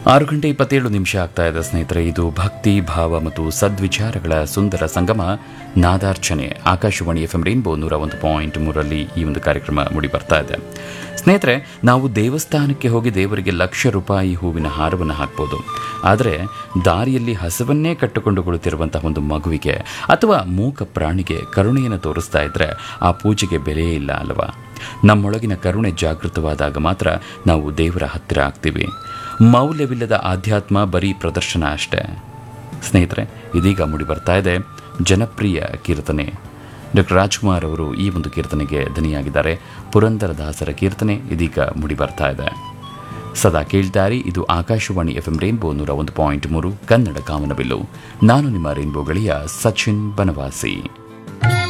ಆರು ಗಂಟೆ ಇಪ್ಪತ್ತೇಳು ನಿಮಿಷ ಆಗ್ತಾ ಇದೆ ಸ್ನೇಹಿತರೆ ಇದು ಭಕ್ತಿ ಭಾವ ಮತ್ತು ಸದ್ವಿಚಾರಗಳ ಸುಂದರ ಸಂಗಮ ನಾದಾರ್ಚನೆ ಆಕಾಶವಾಣಿ ಎಫ್ ಎಂ ರೈನ್ಬೋ ನೂರ ಒಂದು ಪಾಯಿಂಟ್ ಮೂರರಲ್ಲಿ ಈ ಒಂದು ಕಾರ್ಯಕ್ರಮ ಮೂಡಿ ಬರ್ತಾ ಇದೆ ಸ್ನೇಹಿತರೆ ನಾವು ದೇವಸ್ಥಾನಕ್ಕೆ ಹೋಗಿ ದೇವರಿಗೆ ಲಕ್ಷ ರೂಪಾಯಿ ಹೂವಿನ ಹಾರವನ್ನು ಹಾಕ್ಬೋದು ಆದರೆ ದಾರಿಯಲ್ಲಿ ಹಸವನ್ನೇ ಕಟ್ಟಿಕೊಂಡು ಕುಳಿತಿರುವಂತಹ ಒಂದು ಮಗುವಿಗೆ ಅಥವಾ ಮೂಕ ಪ್ರಾಣಿಗೆ ಕರುಣೆಯನ್ನು ತೋರಿಸ್ತಾ ಇದ್ರೆ ಆ ಪೂಜೆಗೆ ಬೆಲೆಯೇ ಇಲ್ಲ ಅಲ್ವಾ ನಮ್ಮೊಳಗಿನ ಕರುಣೆ ಜಾಗೃತವಾದಾಗ ಮಾತ್ರ ನಾವು ದೇವರ ಹತ್ತಿರ ಆಗ್ತೀವಿ ಮೌಲ್ಯವಿಲ್ಲದ ಆಧ್ಯಾತ್ಮ ಬರೀ ಪ್ರದರ್ಶನ ಅಷ್ಟೇ ಸ್ನೇಹಿತರೆ ಇದೀಗ ಮೂಡಿ ಬರ್ತಾ ಇದೆ ಜನಪ್ರಿಯ ಕೀರ್ತನೆ ಡಾಕ್ಟರ್ ರಾಜ್ಕುಮಾರ್ ಅವರು ಈ ಒಂದು ಕೀರ್ತನೆಗೆ ದನಿಯಾಗಿದ್ದಾರೆ ಪುರಂದರದಾಸರ ಕೀರ್ತನೆ ಇದೀಗ ಮೂಡಿ ಬರ್ತಾ ಇದೆ ಸದಾ ಕೇಳ್ತಾರಿ ಇದು ಆಕಾಶವಾಣಿ ಎಫ್ ಎಂ ರೈನ್ಬೋ ನೂರ ಒಂದು ಪಾಯಿಂಟ್ ಮೂರು ಕನ್ನಡ ಕಾಮನಬಿಲ್ಲು ನಾನು ನಿಮ್ಮ ರೈನ್ಬೋ ಗೆಳೆಯ ಸಚಿನ್ ಬನವಾಸಿ